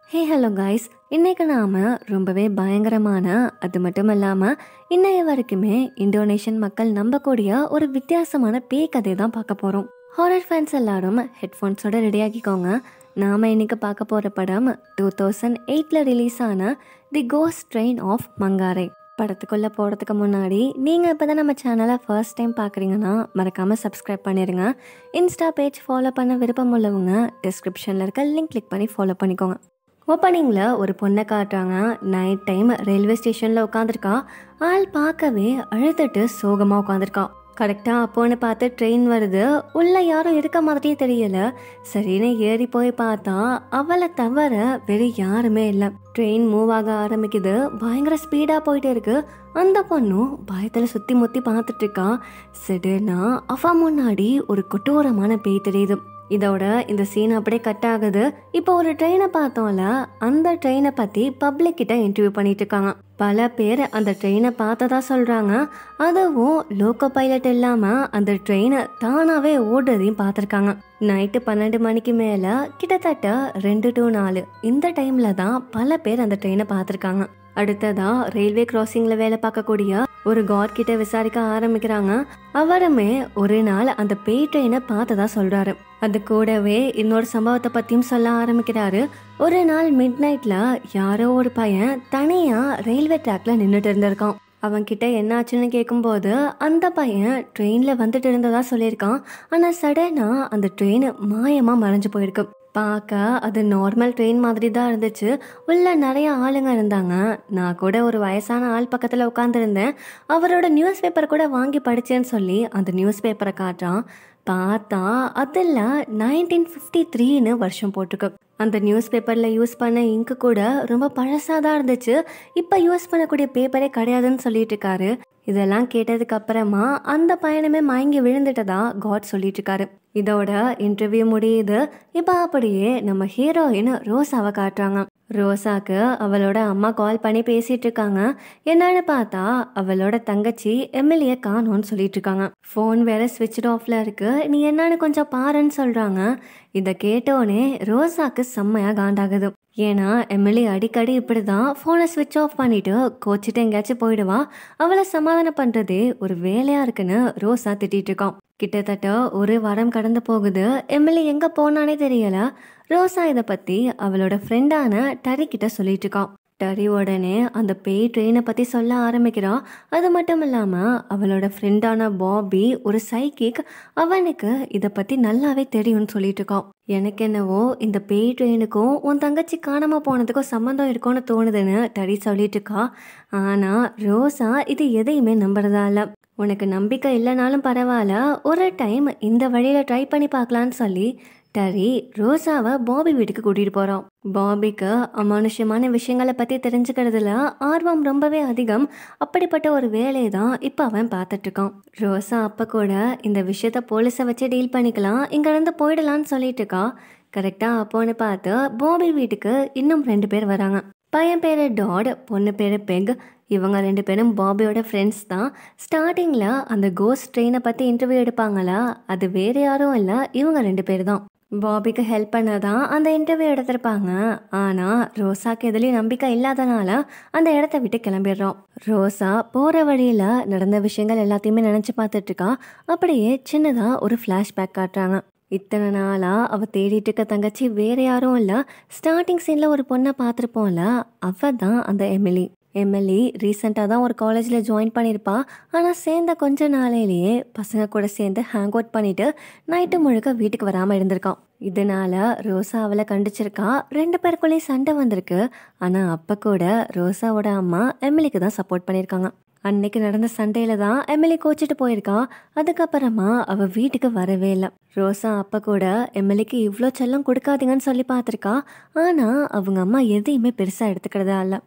hey hello guys இன்னைக்கு நாம ரொம்பவே பயங்கரமான அது மட்டும் இல்லாம இன்னைய வரைக்குமே இந்தோனேஷியன் மக்கள் நம்பக்கூடிய ஒரு வித்தியாசமான பேய் கதை தான் பார்க்க போறோம் ஹாரர் ஃபேன்ஸ் எல்லாரும் ஹெட்ஃபோன்ஸோட ரெடியாக்கிக்கோங்க நாம இன்னைக்கு பார்க்க போற படம் டூ தௌசண்ட் எயிட்ல ரிலீஸ் ஆன the ghost train of Mangarai படத்துக்குள்ள போகிறதுக்கு முன்னாடி நீங்கள் இப்போ தான் நம்ம சேனலை ஃபர்ஸ்ட் டைம் பார்க்குறீங்கன்னா மறக்காமல் சப்ஸ்கிரைப் பண்ணிடுங்க இன்ஸ்டா பேஜ் ஃபாலோ பண்ண விருப்பம் உள்ளவங்க டிஸ்கிரிப்ஷனில் இருக்க லிங்க் கிளிக் பண்ணி ஃபாலோ பண்ணிக்கோங்க ஓப்பனிங்கில் ஒரு பொண்ணை காட்டுறாங்க நைட் டைம் ரயில்வே ஸ்டேஷனில் உட்காந்துருக்கா ஆள் பார்க்கவே அழுதுட்டு சோகமாக உட்காந்துருக்கா கரெக்டாக அப்போன்னு பார்த்து ட்ரெயின் வருது உள்ள யாரும் இருக்க மாதிரியே தெரியல சரின்னு ஏறி போய் பார்த்தா அவளை தவிர வேறு யாருமே இல்லை ட்ரெயின் மூவ் ஆக ஆரம்பிக்குது பயங்கர ஸ்பீடாக போயிட்டே இருக்கு அந்த பொண்ணும் பயத்தில் சுற்றி முத்தி பார்த்துட்டு இருக்கா சடனா அவ முன்னாடி ஒரு கொட்டோரமான பேய் தெரியுது இதோட இந்த சீன் அப்படியே கட் ஆகுது இப்போ ஒரு ட்ரெயினை பார்த்தோம்ல அந்த ட்ரெயினை பற்றி பப்ளிக் கிட்ட இன்டர்வியூ பண்ணிட்டு இருக்காங்க பல பேர் அந்த ட்ரெயினை பார்த்ததா சொல்கிறாங்க அதுவும் லோக்கோ பைலட் இல்லாமல் அந்த ட்ரெயினை தானாகவே ஓடுறதையும் பார்த்துருக்காங்க நைட்டு பன்னெண்டு மணிக்கு மேலே கிட்டத்தட்ட ரெண்டு டு நாலு இந்த டைமில் தான் பல பேர் அந்த ட்ரெயினை பார்த்துருக்காங்க அடுத்ததா ரயில்வே கிராசிங்கில் வேலை பார்க்கக்கூடிய ஒரு காட் கிட்ட விசாரிக்க ஆரம்பிக்கிறாங்க அவருமே ஒரு நாள் அந்த பேய் ட்ரெயினை பார்த்ததா சொல்றாரு அது கூடவே இன்னொரு சம்பவத்தை பத்தியும் சொல்ல ஆரம்பிக்கிறாரு ஒரு நாள் மிட் நைட்ல யாரோ ஒரு பையன் தனியா ரயில்வே ட்ராக்ல நின்றுட்டு இருந்திருக்கான் அவன் கிட்ட என்னாச்சுன்னு கேட்கும்போது அந்த பையன் ட்ரெயின்ல வந்துட்டு இருந்ததா சொல்லியிருக்கான் ஆனா சடனா அந்த ட்ரெயின் மாயமா மறைஞ்சு போயிருக்கு பார்க்க அது நார்மல் ட்ரெயின் மாதிரி தான் இருந்துச்சு உள்ள நிறைய ஆளுங்க இருந்தாங்க நான் கூட ஒரு வயசான ஆள் பக்கத்தில் உட்காந்துருந்தேன் அவரோட நியூஸ் பேப்பர் கூட வாங்கி படித்தேன்னு சொல்லி அந்த நியூஸ் பேப்பரை காட்டுறான் பார்த்தா அதில் நைன்டீன் ஃபிஃப்டி த்ரீன்னு வருஷம் போட்டிருக்கு அந்த நியூஸ் பேப்பரில் யூஸ் பண்ண இங்கு கூட ரொம்ப பழசாக தான் இருந்துச்சு இப்போ யூஸ் பண்ணக்கூடிய பேப்பரே கிடையாதுன்னு சொல்லிட்டு இருக்காரு இதெல்லாம் கேட்டதுக்கு அப்புறமா அந்த பையனுமே மயங்கி விழுந்துட்டதா காட் சொல்லிட்டு இருக்காரு இதோட இன்டர்வியூ முடியுது இப்போ அப்படியே நம்ம ஹீரோயின் ரோசாவை காட்டுறாங்க ரோசாக்கு அவளோட அம்மா கால் பண்ணி பேசிட்டு இருக்காங்க என்னன்னு பார்த்தா அவளோட தங்கச்சி எம்எல்ஏ காணோன்னு சொல்லிட்டு இருக்காங்க ஃபோன் வேற ஸ்விட்ச் ஆஃப்ல இருக்கு நீ என்னன்னு கொஞ்சம் பாருன்னு சொல்றாங்க இதை கேட்டோடனே ரோசாக்கு செம்மையா காண்டாகுது ஏன்னா எம்எல்ஏ அடிக்கடி இப்படிதான் ஃபோனை ஸ்விட்ச் ஆஃப் பண்ணிட்டு கோச்சிட்டு எங்கேயாச்சும் போயிடுவா அவளை சமாதானம் பண்றதே ஒரு வேலையா இருக்குன்னு ரோசா திட்டிட்டு இருக்கான் கிட்டத்தட்ட ஒரு வாரம் கடந்து போகுது எம்எல்ஏ எங்க போனானே தெரியல ரோசா இதை பத்தி அவளோட ஃப்ரெண்டான டரி கிட்ட சொல்லிட்டு இருக்கான் டரி உடனே அந்த பேய் ட்ரெயினை பற்றி சொல்ல ஆரம்பிக்கிறான் அது மட்டும் இல்லாமல் அவளோட ஃப்ரெண்டான பாபி ஒரு சைக்கிக் அவனுக்கு இதை பற்றி நல்லாவே தெரியும்னு சொல்லிட்டு இருக்கான் எனக்கு என்னவோ இந்த பேய் ட்ரெயினுக்கும் உன் தங்கச்சி காணாமல் போனதுக்கும் சம்மந்தம் இருக்கும்னு தோணுதுன்னு டரி சொல்லிட்டு இருக்கா ஆனால் ரோசா இது எதையுமே நம்புறதா இல்லை உனக்கு நம்பிக்கை இல்லைனாலும் பரவாயில்ல ஒரு டைம் இந்த வழியில் ட்ரை பண்ணி பார்க்கலான்னு சொல்லி டரி ரோசாவை பாபி வீட்டுக்கு கூட்டிகிட்டு போகிறான் பாபிக்கு அமானுஷ்யமான விஷயங்களை பற்றி தெரிஞ்சுக்கிறதுல ஆர்வம் ரொம்பவே அதிகம் அப்படிப்பட்ட ஒரு வேலையை தான் இப்போ அவன் பார்த்துட்ருக்கான் ரோசா அப்போ கூட இந்த விஷயத்த போலீஸை வச்சு டீல் பண்ணிக்கலாம் இங்கேருந்து போயிடலான்னு சொல்லிட்டு இருக்கா கரெக்டாக அப்போன்னு பார்த்து பாபி வீட்டுக்கு இன்னும் ரெண்டு பேர் வராங்க பையன் பேர் டாட் பொண்ணு பேர் பெக் இவங்க ரெண்டு பேரும் பாபியோட ஃப்ரெண்ட்ஸ் தான் ஸ்டார்டிங்கில் அந்த கோஸ்ட் ட்ரெயினை பற்றி இன்டர்வியூ எடுப்பாங்களா அது வேறு யாரும் இல்லை இவங்க ரெண்டு பேர் தான் பாபிக்கு ஹெல்ப் பண்ண தான் அந்த இன்டர்வியூ எடுத்திருப்பாங்க ஆனால் ரோசாக்கு எதுலேயும் நம்பிக்கை இல்லாதனால அந்த இடத்த விட்டு கிளம்பிடுறோம் ரோசா போகிற வழியில் நடந்த விஷயங்கள் எல்லாத்தையுமே நினச்சி பார்த்துட்டு இருக்கா அப்படியே சின்னதாக ஒரு ஃப்ளாஷ்பேக் காட்டுறாங்க இத்தனை நாளாக அவள் தேடிட்டு இருக்க தங்கச்சி வேற யாரும் இல்லை ஸ்டார்டிங் சீனில் ஒரு பொண்ணை பார்த்துருப்போம்ல அவ தான் அந்த எம்எல்ஏ எம்எல்ஏ ரீசெண்டாக தான் ஒரு காலேஜில் ஜாயின் பண்ணியிருப்பா ஆனால் சேர்ந்த கொஞ்ச நாளையிலேயே பசங்க கூட சேர்ந்து ஹேங் அவுட் பண்ணிட்டு நைட்டு முழுக்க வீட்டுக்கு வராமல் இருந்திருக்கான் இதனால ரோசா அவளை கண்டிச்சிருக்கா ரெண்டு பேருக்குள்ளேயும் சண்டை வந்திருக்கு ஆனால் அப்போ கூட ரோசாவோட அம்மா எம்எல்ஏக்கு தான் சப்போர்ட் பண்ணியிருக்காங்க அன்னைக்கு நடந்த சண்டையில தான் எம்எல்ஏ கோச்சிட்டு போயிருக்கா அதுக்கப்புறமா அவ வீட்டுக்கு வரவே இல்லை ரோசா அப்ப கூட எம்எல்ஏக்கு இவ்வளோ செல்லம் கொடுக்காதீங்கன்னு சொல்லி பார்த்துருக்கா ஆனா அவங்க அம்மா எதையுமே பெருசா எடுத்துக்கிறதா இல்லை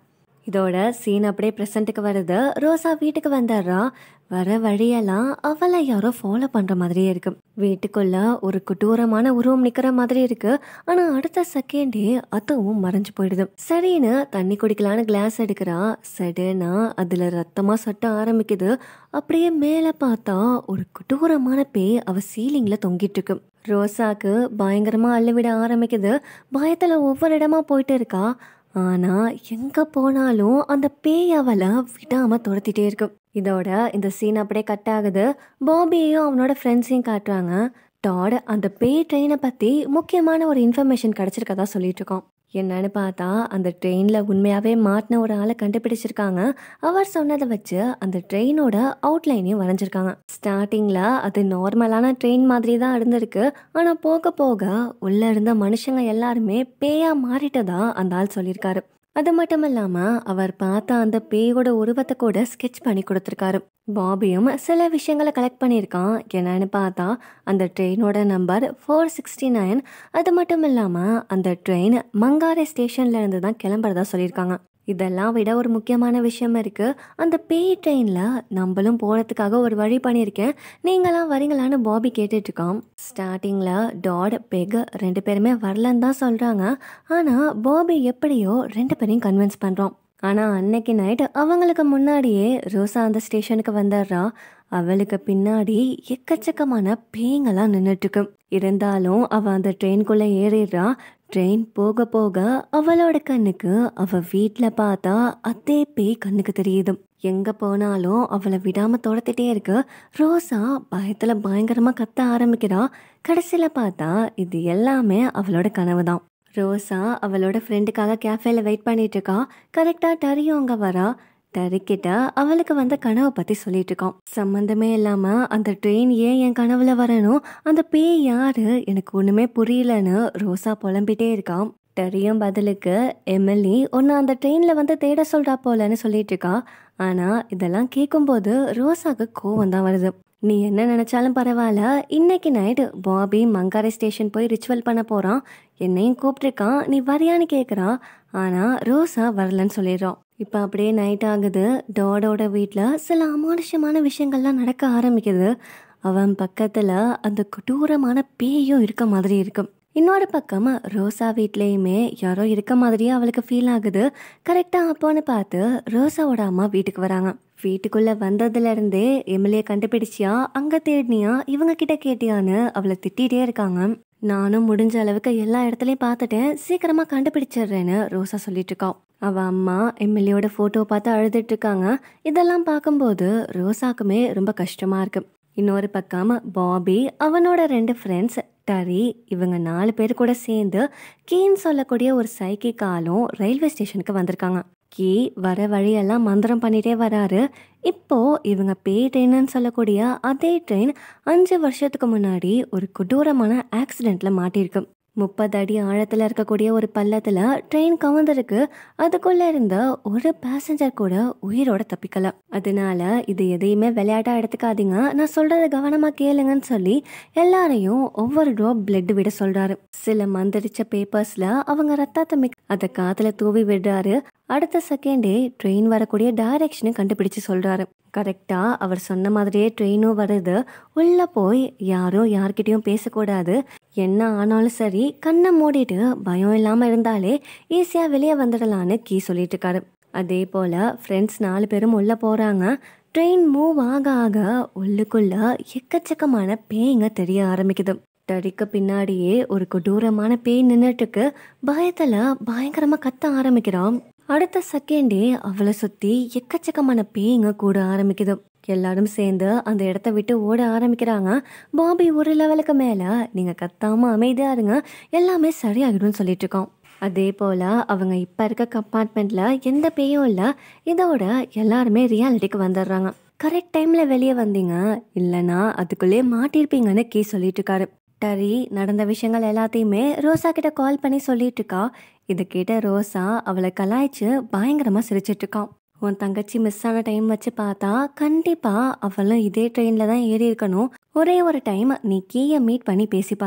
இதோட சீன் அப்படியே ப்ரெசண்ட்டுக்கு வருது ரோசா வீட்டுக்கு வந்துடுறா வர வழியெல்லாம் அவளை யாரோ ஃபாலோ பண்ற மாதிரியே இருக்கு வீட்டுக்குள்ள ஒரு கொடூரமான உருவம் நிக்கிற மாதிரி இருக்கு ஆனா அடுத்த செகண்டே அதுவும் மறைஞ்சு போயிடுது சரின்னு தண்ணி குடிக்கலான்னு கிளாஸ் எடுக்கிறா சடனா அதுல ரத்தமா சட்ட ஆரம்பிக்குது அப்படியே மேல பார்த்தா ஒரு கொடூரமான பேய் அவ சீலிங்ல தொங்கிட்டு இருக்கு ரோசாக்கு பயங்கரமா அள்ளிவிட ஆரம்பிக்குது பயத்துல ஒவ்வொரு இடமா போயிட்டு இருக்கா ஆனா எங்க போனாலும் அந்த பேய் அவளை விடாம துரத்திட்டே இருக்கு இதோட இந்த சீன் அப்படியே கட் ஆகுது பாபியையும் அவனோட ஃப்ரெண்ட்ஸையும் காட்டுறாங்க டாட் அந்த பேய் ட்ரெயினை பத்தி முக்கியமான ஒரு இன்ஃபர்மேஷன் கிடைச்சிருக்கதா சொல்லிட்டு இருக்கோம் என்னன்னு பார்த்தா அந்த ட்ரெயினில் உண்மையாகவே மாட்டின ஒரு ஆளை கண்டுபிடிச்சிருக்காங்க அவர் சொன்னதை வச்சு அந்த ட்ரெயினோட அவுட்லைனையும் வரைஞ்சிருக்காங்க ஸ்டார்டிங்கில் அது நார்மலான ட்ரெயின் மாதிரி தான் இருந்திருக்கு ஆனால் போக போக உள்ளே இருந்த மனுஷங்க எல்லாருமே பேயா மாறிட்டதா அந்த ஆள் சொல்லியிருக்காரு அது மட்டும் இல்லாமல் அவர் பார்த்த அந்த பேயோட உருவத்தை கூட ஸ்கெட்ச் பண்ணி கொடுத்துருக்காரு பாபியும் சில விஷயங்களை கலெக்ட் பண்ணியிருக்கான் என்னன்னு பார்த்தா அந்த ட்ரெயினோட நம்பர் ஃபோர் சிக்ஸ்டி நைன் அது மட்டும் இல்லாமல் அந்த ட்ரெயின் மங்காரே ஸ்டேஷன்ல இருந்து தான் கிளம்புறதா சொல்லியிருக்காங்க இதெல்லாம் விட ஒரு முக்கியமான விஷயம் இருக்கு அந்த பேய் ட்ரெயினில் நம்மளும் போகிறதுக்காக ஒரு வழி பண்ணியிருக்கேன் நீங்களாம் வரீங்களான்னு பாபி கேட்டுட்டு இருக்கான் ஸ்டார்டிங்கில் டாட் பெக் ரெண்டு பேருமே வரலன்னு தான் சொல்கிறாங்க ஆனால் பாபி எப்படியோ ரெண்டு பேரையும் கன்வின்ஸ் பண்ணுறோம் ஆனால் அன்னைக்கு நைட் அவங்களுக்கு முன்னாடியே ரோசா அந்த ஸ்டேஷனுக்கு வந்துடுறா அவளுக்கு பின்னாடி எக்கச்சக்கமான பேய்ங்கெல்லாம் நின்றுட்டுருக்கு இருந்தாலும் அவள் அந்த ட்ரெயின்குள்ளே ஏறிடுறா ட்ரெயின் போக போக அவளோட கண்ணுக்கு அவ வீட்டில் பார்த்தா அதே பேய் கண்ணுக்கு தெரியுது எங்க போனாலும் அவளை விடாம துரத்திட்டே இருக்கு ரோசா பயத்துல பயங்கரமா கத்த ஆரம்பிக்கிறா கடைசியில பார்த்தா இது எல்லாமே அவளோட கனவு தான் ரோசா அவளோட ஃப்ரெண்டுக்காக கேஃபேல வெயிட் பண்ணிட்டு இருக்கா கரெக்டா டரியும் அங்க வரா டரிக்கிட்ட அவளுக்கு வந்த கனவை பத்தி சொல்லிட்டு இருக்கோம் சம்பந்தமே இல்லாம அந்த ட்ரெயின் ஏன் என் கனவுல வரணும் அந்த பேய் யாரு எனக்கு ஒண்ணுமே புரியலன்னு ரோசா புலம்பிட்டே இருக்கான் டரியும் பதிலுக்கு எம்எல்ஏ ஒன்னு அந்த ட்ரெயின்ல வந்து தேட சொல்றா போலன்னு சொல்லிட்டு இருக்கா ஆனா இதெல்லாம் கேட்கும்போது ரோசாக்கு கோவம் தான் வருது நீ என்ன நினைச்சாலும் பரவாயில்ல இன்னைக்கு நைட்டு பாபி மங்காரை ஸ்டேஷன் போய் ரிச்சுவல் பண்ண போறான் என்னையும் கூப்பிட்டுருக்கான் நீ வரியான்னு கேட்குறா ஆனா ரோசா வரலன்னு சொல்லிடுறான் இப்போ அப்படியே நைட் ஆகுது டாடோட வீட்டில் சில அமானுஷ்யமான விஷயங்கள்லாம் நடக்க ஆரம்பிக்குது அவன் பக்கத்தில் அந்த கொடூரமான பேயும் இருக்க மாதிரி இருக்கும் இன்னொரு பக்கம் ரோசா வீட்லேயுமே யாரோ இருக்க மாதிரியே அவளுக்கு ஃபீல் ஆகுது கரெக்டாக அப்போன்னு பார்த்து ரோசாவோட அம்மா வீட்டுக்கு வராங்க வீட்டுக்குள்ள வந்ததுல இருந்தே எம்எல்ஏ கண்டுபிடிச்சியா அங்க தேடினியா இவங்க கிட்ட கேட்டியான்னு அவளை திட்டிகிட்டே இருக்காங்க நானும் முடிஞ்ச அளவுக்கு எல்லா இடத்துலயும் பார்த்துட்டேன் சீக்கிரமா கண்டுபிடிச்சிடுறேன்னு ரோசா சொல்லிட்டு இருக்கா அவ அம்மா எம்எல்ஏயோட போட்டோ பார்த்து அழுதுட்டு இருக்காங்க இதெல்லாம் பார்க்கும்போது ரோசாக்குமே ரொம்ப கஷ்டமா இருக்கு இன்னொரு பக்கம் பாபி அவனோட ரெண்டு ஃப்ரெண்ட்ஸ் டரி இவங்க நாலு பேர் கூட சேர்ந்து கீன்னு சொல்லக்கூடிய ஒரு சைக்கிக் ஆளும் ரயில்வே ஸ்டேஷனுக்கு வந்திருக்காங்க கீ வர வழியெல்லாம் மந்திரம் பண்ணிட்டே வராரு இப்போ இவங்க பே ட்ரெயின்னு சொல்லக்கூடிய அதே ட்ரெயின் அஞ்சு வருஷத்துக்கு முன்னாடி ஒரு கொடூரமான ஆக்சிடென்ட்ல மாட்டியிருக்கு முப்பது அடி ஆழத்துல இருக்கக்கூடிய ஒரு பள்ளத்துல ட்ரெயின் கவுந்திருக்கு அதுக்குள்ள இருந்த ஒரு பேசஞ்சர் கூட உயிரோட தப்பிக்கல அதனால இது எதையுமே விளையாட்டா எடுத்துக்காதீங்க நான் சொல்றத கவனமா கேளுங்கன்னு சொல்லி எல்லாரையும் ஒவ்வொரு ட்ராப் பிளட் விட சொல்றாரு சில மந்திரிச்ச பேப்பர்ஸ்ல அவங்க ரத்தத்தை மிக் அதை காத்துல தூவி விடுறாரு அடுத்த செகண்டே ட்ரெயின் வரக்கூடிய டைரக்ஷனை கண்டுபிடிச்சு சொல்றாரு கரெக்டா அவர் சொன்ன மாதிரியே ட்ரெயினும் வருது உள்ள போய் யாரும் யார்கிட்டயும் பேசக்கூடாது என்ன ஆனாலும் சரி கண்ணை மூடிட்டு பயம் இல்லாம இருந்தாலே ஈஸியா வெளியே வந்துடலான்னு கீ சொல்லிட்டு இருக்காரு அதே போல ஃப்ரெண்ட்ஸ் நாலு பேரும் உள்ள போறாங்க ட்ரெயின் மூவ் ஆக ஆக உள்ளுக்குள்ள எக்கச்சக்கமான பேய்ங்க தெரிய ஆரம்பிக்குது டரிக்கு பின்னாடியே ஒரு கொடூரமான பேய் நின்னுட்டுக்கு பயத்துல பயங்கரமா கத்த ஆரம்பிக்கிறான் அடுத்த செகண்டே அவளை சுத்தி எக்கச்சக்கமான பேய்ங்க கூட ஆரம்பிக்குது எல்லாரும் சேர்ந்து அந்த இடத்த விட்டு ஓட ஆரம்பிக்கிறாங்க பாபி ஒரு லெவலுக்கு மேல நீங்க கத்தாம அமைதியா இருங்க எல்லாமே சரியாகிடும்னு சொல்லிட்டு இருக்கோம் அதே போல அவங்க இப்ப இருக்க கம்பார்ட்மெண்ட்ல எந்த பேயும் இல்ல இதோட எல்லாருமே ரியாலிட்டிக்கு வந்துடுறாங்க கரெக்ட் டைம்ல வெளியே வந்தீங்க இல்லனா அதுக்குள்ளே மாட்டிருப்பீங்கன்னு கீ சொல்லிட்டு இருக்காரு டரி நடந்த விஷயங்கள் எல்லாத்தையுமே ரோசா கிட்ட கால் பண்ணி சொல்லிட்டு இருக்கா இதை கேட்ட ரோசா அவளை கலாய்ச்சு பயங்கரமா சிரிச்சிட்டு இருக்கான் உன் தங்கச்சி மிஸ் ஆன டைம் வச்சு பார்த்தா கண்டிப்பா அவளும் இதே ட்ரெயின்ல தான் ஏறி இருக்கணும் ஒரே ஒரு டைம் நீ கீயை மீட் பண்ணி பேசிப்பாரு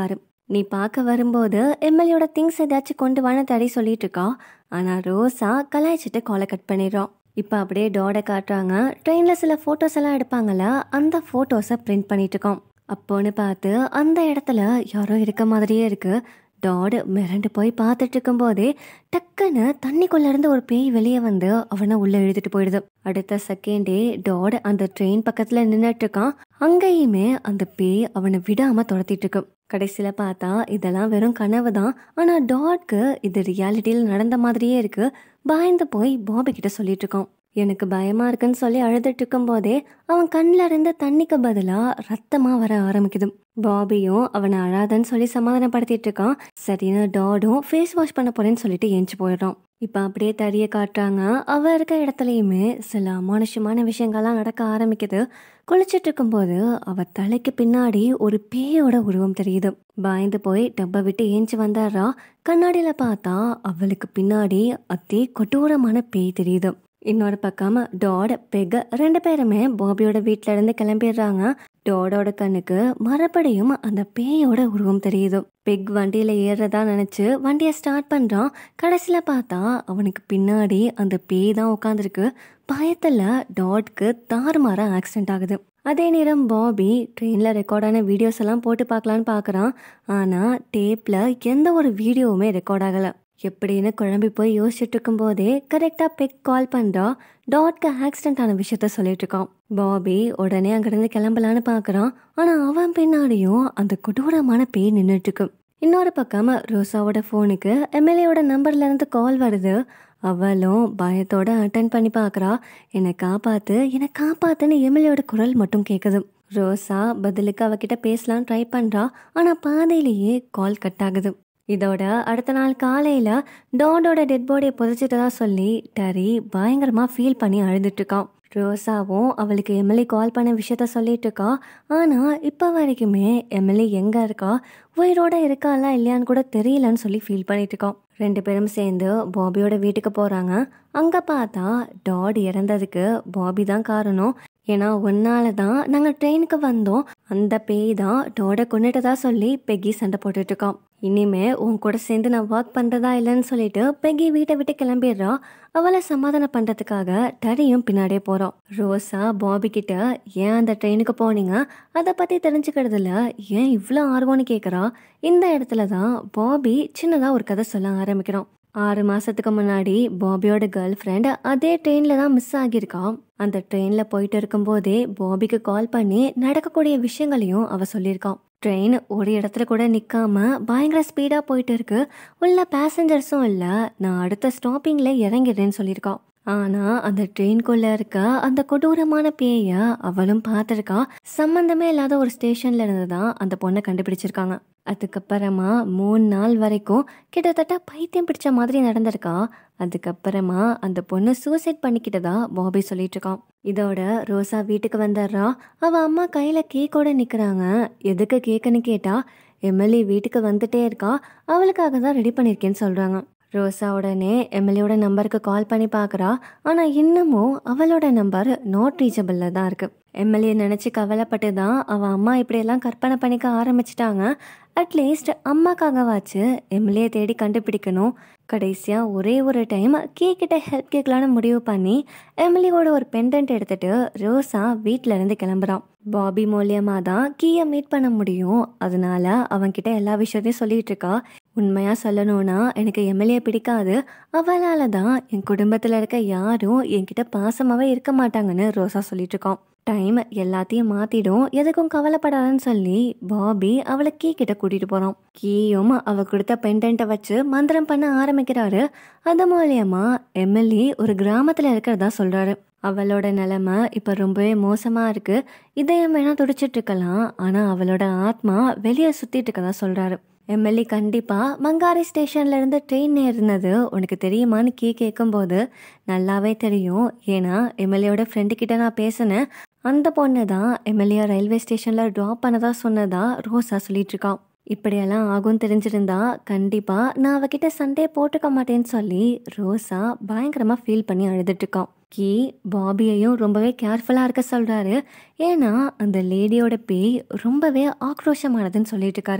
நீ பார்க்க வரும்போது எம்எல்ஏட திங்ஸ் ஏதாச்சும் கொண்டு வான்னு தடை சொல்லிட்டு இருக்கா ஆனா ரோசா கலாய்ச்சிட்டு காலை கட் பண்ணிடுறோம் இப்போ அப்படியே டாடை காட்டுறாங்க ட்ரெயினில் சில ஃபோட்டோஸ் எல்லாம் எடுப்பாங்கல்ல அந்த ஃபோட்டோஸை பிரிண்ட் பண்ணிட்டு இருக்கோம் அப்போன்னு பார்த்து அந்த இடத்துல யாரோ இருக்க மாதிரியே இருக்கு டாட் மிரண்டு போய் பார்த்துட்டு இருக்கும்போதே டக்குன்னு தண்ணிக்குள்ள இருந்து ஒரு பேய் வெளியே வந்து அவனை உள்ள இழுத்துட்டு போயிடுது அடுத்த செகண்டே டாட் அந்த ட்ரெயின் பக்கத்துல நின்னுட்டு இருக்கான் அங்கேயுமே அந்த பேய் அவனை விடாம துரத்திட்டு இருக்கு கடைசியில பார்த்தா இதெல்லாம் வெறும் கனவு தான் ஆனா டாட்க்கு இது ரியாலிட்டியில் நடந்த மாதிரியே இருக்கு பயந்து போய் பாபி கிட்ட சொல்லிட்டு இருக்கான் எனக்கு பயமா இருக்குன்னு சொல்லி அழுதுட்டு இருக்கும் போதே அவன் கண்ணில் இருந்து தண்ணிக்கு பதிலா ரத்தமா வர ஆரம்பிக்குது பாபியும் அவனை அழாதன்னு சொல்லி சமாதானப்படுத்திட்டு இருக்கான் சரின்னு டாடும் ஃபேஸ் வாஷ் பண்ண போறேன்னு சொல்லிட்டு ஏஞ்சி போயிடுறான் இப்போ அப்படியே தறிய காட்டுறாங்க அவ இருக்க இடத்துலயுமே சில அமானுஷமான விஷயங்கள்லாம் நடக்க ஆரம்பிக்குது குளிச்சிட்டு இருக்கும்போது அவ தலைக்கு பின்னாடி ஒரு பேயோட உருவம் தெரியுது பயந்து போய் டப்பை விட்டு ஏஞ்சி வந்தாரா கண்ணாடியில பார்த்தா அவளுக்கு பின்னாடி அதே கொடூரமான பேய் தெரியுது இன்னொரு பக்கம் டாட் பெக் ரெண்டு பேருமே பாபியோட வீட்ல இருந்து கிளம்பிடுறாங்க டாடோட கண்ணுக்கு மறுபடியும் அந்த பேயோட உருவம் தெரியுது பெக் வண்டியில ஏறுறதா நினைச்சு வண்டியை ஸ்டார்ட் பண்றான் கடைசியில பார்த்தா அவனுக்கு பின்னாடி அந்த பேய் தான் உட்காந்துருக்கு பயத்துல டாட்க்கு தாறுமாற ஆக்சிடென்ட் ஆகுது அதே நேரம் பாபி ட்ரெயின்ல ரெக்கார்டான வீடியோஸ் எல்லாம் போட்டு பார்க்கலான்னு பார்க்கறான் ஆனா டேப்ல எந்த ஒரு வீடியோவுமே ரெக்கார்ட் ஆகல எப்படின்னு குழம்பி போய் யோசிச்சுட்டு இருக்கும் போதே கரெக்டா பெக் கால் பண்றா டாட்க்கு ஆக்சிடென்ட் ஆன விஷயத்த சொல்லிட்டு இருக்கான் பாபி உடனே அங்கிருந்து கிளம்பலான்னு பாக்குறான் ஆனா அவன் பின்னாடியும் அந்த கொடூரமான பேய் நின்னுட்டு இருக்கு இன்னொரு பக்கம் ரோசாவோட ஃபோனுக்கு எம்எல்ஏவோட நம்பர்ல இருந்து கால் வருது அவளும் பயத்தோட அட்டன் பண்ணி பார்க்கறா என்னை காப்பாத்து என்னை காப்பாத்துன்னு எம்எல்ஏவோட குரல் மட்டும் கேட்குது ரோசா பதிலுக்கு அவகிட்ட பேசலாம் ட்ரை பண்றா ஆனா பாதையிலேயே கால் கட் ஆகுது இதோட அடுத்த நாள் காலையில டாடோட டெட் பாடியை புதைச்சிட்டதா சொல்லி டரி பயங்கரமா ஃபீல் பண்ணி அழுதுட்டு இருக்கான் ரோசாவும் அவளுக்கு எம்எல்ஏ கால் பண்ண விஷயத்த சொல்லிட்டு இருக்கா ஆனா இப்ப வரைக்குமே எம்எல்ஏ எங்க இருக்கா உயிரோட இருக்காளா இல்லையான்னு கூட தெரியலன்னு சொல்லி ஃபீல் பண்ணிட்டு இருக்கோம் ரெண்டு பேரும் சேர்ந்து பாபியோட வீட்டுக்கு போறாங்க அங்க பார்த்தா டாட் இறந்ததுக்கு பாபி தான் காரணம் ஏன்னா ஒன்னால தான் நாங்கள் ட்ரெயினுக்கு வந்தோம் அந்த பேய் தான் டோட கொண்டுட்டதா சொல்லி பெக்கி சண்டை போட்டுட்டு இருக்கோம் இனிமே உன் கூட சேர்ந்து நான் ஒர்க் பண்றதா இல்லைன்னு சொல்லிட்டு பெக்கி வீட்டை விட்டு கிளம்பிடுறா அவளை சமாதானம் பண்றதுக்காக டரியும் பின்னாடியே போறோம் ரோசா பாபி கிட்ட ஏன் அந்த ட்ரெயினுக்கு போனீங்க அதை பத்தி தெரிஞ்சுக்கிறதுல ஏன் இவ்வளோ ஆர்வம்னு கேட்குறா இந்த இடத்துல தான் பாபி சின்னதா ஒரு கதை சொல்ல ஆரம்பிக்கிறோம் ஆறு மாசத்துக்கு முன்னாடி பாபியோட கேர்ள் ஃப்ரெண்ட் அதே ட்ரெயின்ல தான் மிஸ் ஆகியிருக்கான் அந்த ட்ரெயின்ல போயிட்டு இருக்கும்போதே பாபிக்கு கால் பண்ணி நடக்கக்கூடிய விஷயங்களையும் அவ சொல்லியிருக்கான் ட்ரெயின் ஒரு இடத்துல கூட நிக்காம பயங்கர ஸ்பீடா போயிட்டு இருக்கு உள்ள பேசஞ்சர்ஸும் இல்ல நான் அடுத்த ஸ்டாப்பிங்ல இறங்கிடுறேன்னு சொல்லியிருக்கான் ஆனா அந்த ட்ரெயின்குள்ள இருக்க அந்த கொடூரமான பேய அவளும் பார்த்திருக்கா சம்பந்தமே இல்லாத ஒரு ஸ்டேஷன்ல இருந்து தான் அந்த பொண்ணை கண்டுபிடிச்சிருக்காங்க அதுக்கப்புறமா மூணு நாள் வரைக்கும் கிட்டத்தட்ட பைத்தியம் பிடிச்ச மாதிரி நடந்திருக்கா அதுக்கப்புறமா அந்த பொண்ணு சூசைட் பண்ணிக்கிட்டதா பாபி சொல்லிட்டு இருக்கான் இதோட ரோசா வீட்டுக்கு வந்துடுறா அவ அம்மா கையில கேக்கோட நிக்கிறாங்க எதுக்கு கேக்குன்னு கேட்டா எம்எல்ஏ வீட்டுக்கு வந்துட்டே இருக்கா அவளுக்காக தான் ரெடி பண்ணிருக்கேன்னு சொல்றாங்க ரோசா உடனே எம்எல்ஏவோட நம்பருக்கு கால் பண்ணி பார்க்குறா ஆனால் இன்னமும் அவளோட நம்பர் நாட் ரீச்சபிளில் தான் இருக்கு எம்எல்ஏ நினச்சி கவலைப்பட்டு தான் அவள் அம்மா இப்படியெல்லாம் கற்பனை பண்ணிக்க ஆரம்பிச்சிட்டாங்க அட்லீஸ்ட் அம்மாக்காகவாச்சு எம்எல்ஏ தேடி கண்டுபிடிக்கணும் கடைசியாக ஒரே ஒரு டைம் கீ கிட்ட ஹெல்ப் கேட்கலான்னு முடிவு பண்ணி எம்எல்ஏவோட ஒரு பெண்டன்ட் எடுத்துட்டு ரோசா வீட்ல இருந்து கிளம்புறான் பாபி மூலியமா தான் கீயை மீட் பண்ண முடியும் அதனால அவன்கிட்ட எல்லா விஷயத்தையும் சொல்லிட்டு இருக்கா உண்மையா சொல்லணும்னா எனக்கு எம்எல்ஏ பிடிக்காது அவளால தான் என் குடும்பத்துல இருக்க யாரும் என்கிட்ட பாசமாவே இருக்க மாட்டாங்கன்னு ரோசா சொல்லிட்டு இருக்கான் டைம் எல்லாத்தையும் மாத்திடும் எதுக்கும் கவலைப்படாதன்னு சொல்லி பாபி அவளை கீ கிட்ட கூட்டிட்டு போறான் கீயும் அவ கொடுத்த பெண்டன்ட்டை வச்சு மந்திரம் பண்ண ஆரம்பிக்கிறாரு அது மூலியமா எம்எல்ஏ ஒரு கிராமத்துல இருக்கிறதா சொல்றாரு அவளோட நிலைமை இப்ப ரொம்பவே மோசமா இருக்கு இதயம் வேணா துடிச்சிட்டு இருக்கலாம் ஆனா அவளோட ஆத்மா வெளியே சுத்திட்டு இருக்கதா சொல்றாரு எம்எல்ஏ கண்டிப்பா மங்காரி ஸ்டேஷன்ல இருந்து ட்ரெயின் ஏறினது உனக்கு தெரியுமான்னு கீ கேட்கும்போது நல்லாவே தெரியும் ஏன்னா எம்எல்ஏவோட ஃப்ரெண்டு கிட்ட நான் பேசினேன் அந்த பொண்ணு தான் எம்எல்ஏ ரயில்வே ஸ்டேஷன்ல ட்ராப் பண்ணதா சொன்னதா ரோசா சொல்லிட்டு இருக்கான் இப்படியெல்லாம் ஆகும் தெரிஞ்சிருந்தா கண்டிப்பா நான் அவகிட்ட சண்டே போட்டுக்க மாட்டேன்னு சொல்லி ரோசா பயங்கரமா ஃபீல் பண்ணி அழுதுட்டு இருக்கான் கீ பாபியையும் ரொம்பவே கேர்ஃபுல்லா இருக்க சொல்றாரு ஏன்னா அந்த லேடியோட பேய் ரொம்பவே ஆக்ரோஷமானதுன்னு சொல்லிட்டு இருக்காரு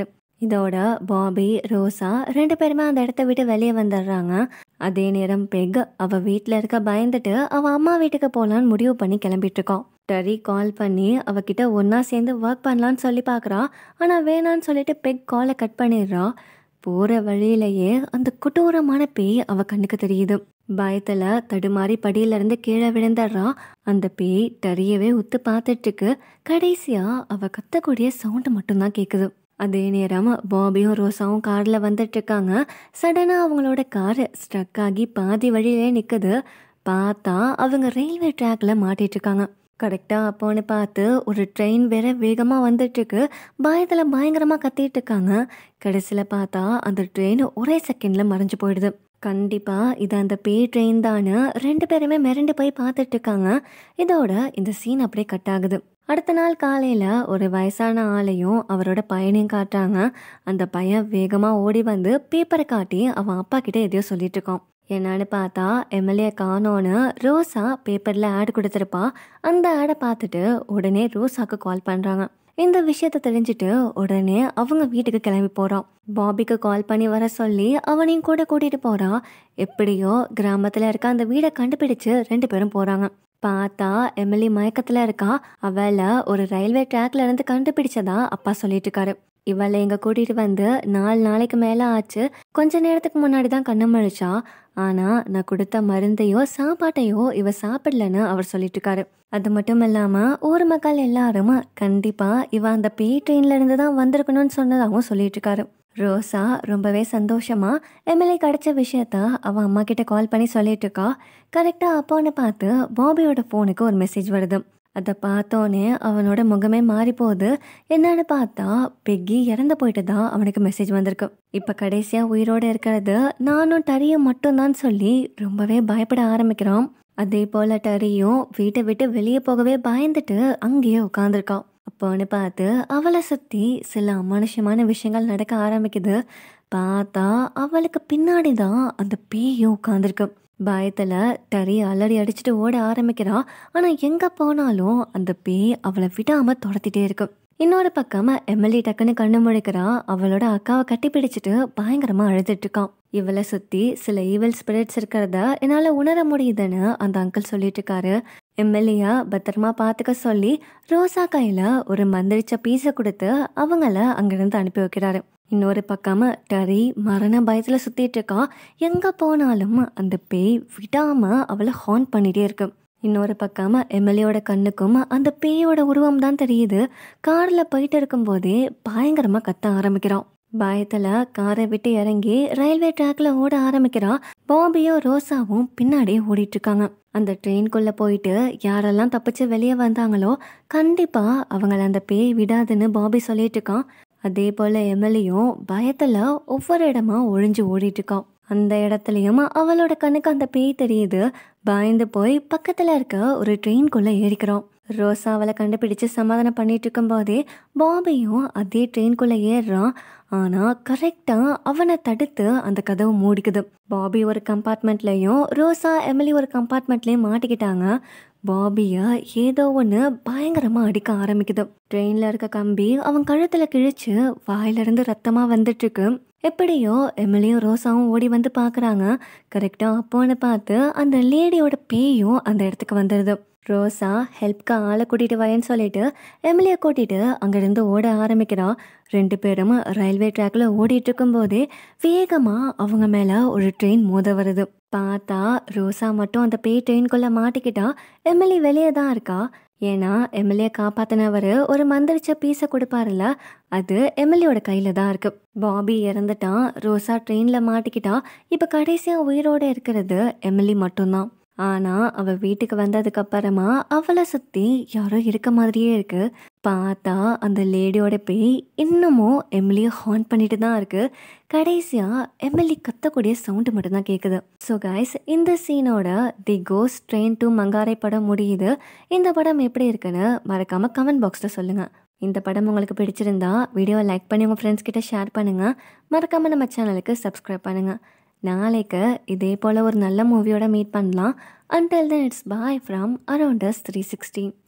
இதோட பாபி ரோசா ரெண்டு பேருமே அந்த இடத்த விட்டு வெளியே வந்துடுறாங்க அதே நேரம் பெக் அவ வீட்டில் இருக்க பயந்துட்டு அவ அம்மா வீட்டுக்கு போகலான்னு முடிவு பண்ணி கிளம்பிட்டு இருக்கோம் டரி கால் பண்ணி அவகிட்ட ஒன்றா சேர்ந்து ஒர்க் பண்ணலான்னு சொல்லி பார்க்குறா ஆனால் வேணான்னு சொல்லிட்டு பெக் காலை கட் பண்ணிடுறா போகிற வழியிலேயே அந்த கொடூரமான பேய் அவ கண்ணுக்கு தெரியுது பயத்தில் தடுமாறி படியிலேருந்து கீழே விழுந்துடுறா அந்த பேய் டரியவே உத்து பார்த்துட்டு இருக்கு கடைசியா அவ கத்தக்கூடிய சவுண்டு மட்டும்தான் கேட்குது அதே நேரம் பாபியும் ரோசாவும் காரில் வந்துட்டு இருக்காங்க சடனாக அவங்களோட கார் ஸ்ட்ரக் ஆகி பாதி வழியிலே நிற்குது பார்த்தா அவங்க ரயில்வே ட்ராக்ல மாட்டிட்டு இருக்காங்க கரெக்டாக அப்போன்னு பார்த்து ஒரு ட்ரெயின் வேற வேகமாக வந்துட்டுருக்கு பயத்தில் பயங்கரமாக கத்திட்டு இருக்காங்க கடைசியில் பார்த்தா அந்த ட்ரெயின் ஒரே செகண்டில் மறைஞ்சு போயிடுது கண்டிப்பாக இது அந்த பேய் ட்ரெயின் தானு ரெண்டு பேருமே மிரண்டு போய் பார்த்துட்டு இருக்காங்க இதோட இந்த சீன் அப்படியே கட் ஆகுது அடுத்த நாள் காலையில் ஒரு வயசான ஆளையும் அவரோட பையனையும் காட்டுறாங்க அந்த பையன் வேகமாக ஓடி வந்து பேப்பரை காட்டி அவன் அப்பா கிட்ட எதையோ சொல்லிட்டு இருக்கான் என்னன்னு பார்த்தா எம்எல்ஏ காணோன்னு ரோசா பேப்பரில் ஆட் கொடுத்துருப்பா அந்த ஆடை பார்த்துட்டு உடனே ரோசாக்கு கால் பண்ணுறாங்க இந்த விஷயத்த தெரிஞ்சுட்டு உடனே அவங்க வீட்டுக்கு கிளம்பி போகிறான் பாபிக்கு கால் பண்ணி வர சொல்லி அவனையும் கூட கூட்டிகிட்டு போகிறா எப்படியோ கிராமத்தில் இருக்க அந்த வீடை கண்டுபிடிச்சு ரெண்டு பேரும் போகிறாங்க பார்த்தா எம்எல்ஏ மயக்கத்தில் இருக்கா அவளை ஒரு ரயில்வே ட்ராக்ல இருந்து கண்டுபிடிச்சதா அப்பா சொல்லிட்டு இருக்காரு இவளை எங்க கூட்டிட்டு வந்து நாலு நாளைக்கு மேல ஆச்சு கொஞ்ச நேரத்துக்கு முன்னாடி தான் கண்ணு முழிச்சா ஆனா நான் கொடுத்த மருந்தையோ சாப்பாட்டையோ இவ சாப்பிடலன்னு அவர் சொல்லிட்டு இருக்காரு அது மட்டும் இல்லாம ஊர் மக்கள் எல்லாரும் கண்டிப்பா இவ அந்த பேய் ட்ரெயின்ல இருந்து தான் வந்திருக்கணும்னு சொன்னதாகவும் சொல்லிட்டு இருக்காரு ரோசா ரொம்பவே சந்தோஷமா எம்எல்ஏ கிடைச்ச விஷயத்த அவன் அம்மா கிட்ட கால் பண்ணி சொல்லிட்டு இருக்கா கரெக்டா அப்பான்னு பார்த்து பாபியோட ஃபோனுக்கு ஒரு மெசேஜ் வருது அதை பார்த்தோன்னே அவனோட முகமே மாறி போகுது என்னன்னு பார்த்தா பெக்கி இறந்து போயிட்டு தான் அவனுக்கு மெசேஜ் வந்திருக்கு இப்போ கடைசியாக உயிரோடு இருக்கிறது நானும் டரியும் மட்டும்தான் சொல்லி ரொம்பவே பயப்பட ஆரம்பிக்கிறான் அதே போல் டரியும் வீட்டை விட்டு வெளியே போகவே பயந்துட்டு அங்கேயே உட்காந்துருக்கான் அப்போன்னு பார்த்து அவளை சுற்றி சில அமானுஷ்யமான விஷயங்கள் நடக்க ஆரம்பிக்குது பார்த்தா அவளுக்கு பின்னாடி தான் அந்த பேயும் உட்காந்துருக்கு பயத்தில் டரி அலறி அடிச்சுட்டு ஓட ஆரம்பிக்கிறா ஆனால் எங்கே போனாலும் அந்த பேய் அவளை விடாமல் துரத்திட்டே இருக்கு இன்னொரு பக்கம் எம்எல்ஏ டக்குன்னு கண்ணு முழிக்கிறா அவளோட அக்காவை கட்டி பிடிச்சிட்டு பயங்கரமாக அழுதுட்டு இருக்கான் இவளை சுற்றி சில ஈவல் ஸ்பிரிட்ஸ் இருக்கிறத என்னால் உணர முடியுதுன்னு அந்த அங்கிள் சொல்லிட்டு இருக்காரு எம்எல்ஏயா பத்திரமா பார்த்துக்க சொல்லி ரோசா கையில் ஒரு மந்திரிச்ச பீஸை கொடுத்து அவங்கள அங்கிருந்து அனுப்பி வைக்கிறாரு இன்னொரு பக்கம் டரி மரண பயத்தில் சுற்றிட்டு இருக்கா எங்கே போனாலும் அந்த பேய் விடாமல் அவளை ஹார்ன் பண்ணிகிட்டே இருக்கு இன்னொரு பக்கம் எம்எல்ஏவோட கண்ணுக்கும் அந்த பேயோட உருவம் தான் தெரியுது காரில் போயிட்டு இருக்கும்போதே பயங்கரமாக கத்த ஆரம்பிக்கிறான் பயத்தில் காரை விட்டு இறங்கி ரயில்வே ட்ராக்ல ஓட ஆரம்பிக்கிறா பாபியும் ரோசாவும் பின்னாடியே ஓடிட்டு இருக்காங்க அந்த ட்ரெயின்குள்ளே போயிட்டு யாரெல்லாம் தப்பிச்சு வெளியே வந்தாங்களோ கண்டிப்பாக அவங்கள அந்த பேய் விடாதுன்னு பாபி சொல்லிட்டு இருக்கான் அதே போல் எம்எல்ஏயும் பயத்தில் ஒவ்வொரு இடமா ஒழிஞ்சு ஓடிட்டு இருக்கான் அந்த இடத்துலையும் அவளோட கண்ணுக்கு அந்த பேய் தெரியுது பயந்து போய் பக்கத்தில் இருக்க ஒரு ட்ரெயின்குள்ளே ஏறிக்கிறோம் ரோசா அவளை கண்டுபிடிச்சு சமாதானம் பண்ணிட்டு இருக்கும்போதே பாபியும் அதே ட்ரெயின்குள்ளே ஏறுறான் ஆனால் கரெக்டாக அவனை தடுத்து அந்த கதவு மூடிக்குது பாபி ஒரு கம்பார்ட்மெண்ட்லேயும் ரோசா எமிலி ஒரு கம்பார்ட்மெண்ட்லேயும் மாட்டிக்கிட்டாங்க பாபியை ஏதோ ஒன்று பயங்கரமாக அடிக்க ஆரம்பிக்குது ட்ரெயினில் இருக்க கம்பி அவன் கழுத்தில் கிழிச்சு வாயிலிருந்து ரத்தமாக வந்துட்டுருக்கு எப்படியோ எமிலியும் ரோசாவும் ஓடி வந்து பார்க்குறாங்க கரெக்டாக அப்போன்னு பார்த்து அந்த லேடியோட பேயும் அந்த இடத்துக்கு வந்துடுது ரோசா ஹெல்ப்க்கு ஆளை கூட்டிகிட்டு வரேன்னு சொல்லிட்டு எமிலியை கூட்டிகிட்டு அங்கேருந்து ஓட ஆரம்பிக்கிறா ரெண்டு பேரும் ரயில்வே ட்ராக்ல ஓடிட்டு இருக்கும்போதே வேகமாக அவங்க மேலே ஒரு ட்ரெயின் மோத வருது பார்த்தா ரோசா மட்டும் அந்த பேய் ட்ரெயின்குள்ளே மாட்டிக்கிட்டா எம்எல்ஏ வெளியே தான் இருக்கா ஏன்னா எம்எல்ஏ காப்பாத்தினவர் ஒரு மந்திரிச்ச பீஸை கொடுப்பாருல்ல அது எம்எல்ஏவோட கையில தான் இருக்கு பாபி இறந்துட்டான் ரோசா ட்ரெயின்ல மாட்டிக்கிட்டா இப்போ கடைசியா உயிரோட இருக்கிறது எம்எல்ஏ மட்டும்தான் ஆனா அவ வீட்டுக்கு வந்ததுக்கு அப்புறமா அவளை சுத்தி யாரோ இருக்க மாதிரியே இருக்கு பார்த்தா அந்த லேடியோட பேய் இன்னமும் எம்எல்ஏ ஹார்ன் பண்ணிட்டு தான் இருக்கு கடைசியா எம்எல்ஏ கத்தக்கூடிய சவுண்டு மட்டும்தான் கேட்குது ஸோ கைஸ் இந்த சீனோட தி கோஸ் ட்ரெயின் டு மங்காரை படம் முடியுது இந்த படம் எப்படி இருக்குன்னு மறக்காம கமெண்ட் பாக்ஸில் சொல்லுங்க இந்த படம் உங்களுக்கு பிடிச்சிருந்தா வீடியோவை லைக் பண்ணி உங்கள் ஃப்ரெண்ட்ஸ் கிட்ட ஷேர் பண்ணுங்க மறக்காம நம்ம சேனலுக்கு சப்ஸ்கிரைப் பண்ணுங்க நாளைக்கு இதே போல் ஒரு நல்ல மூவியோட மீட் பண்ணலாம் until then it's bye from around us three sixteen